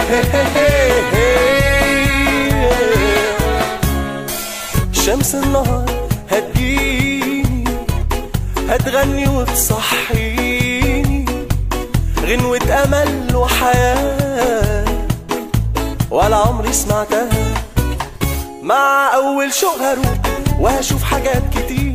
شمس النهار هتجيني هتغني وتصحيني غنوة أمل وحياة ولا عمري سمعتها مع أول شوق هروح وهشوف حاجات كتير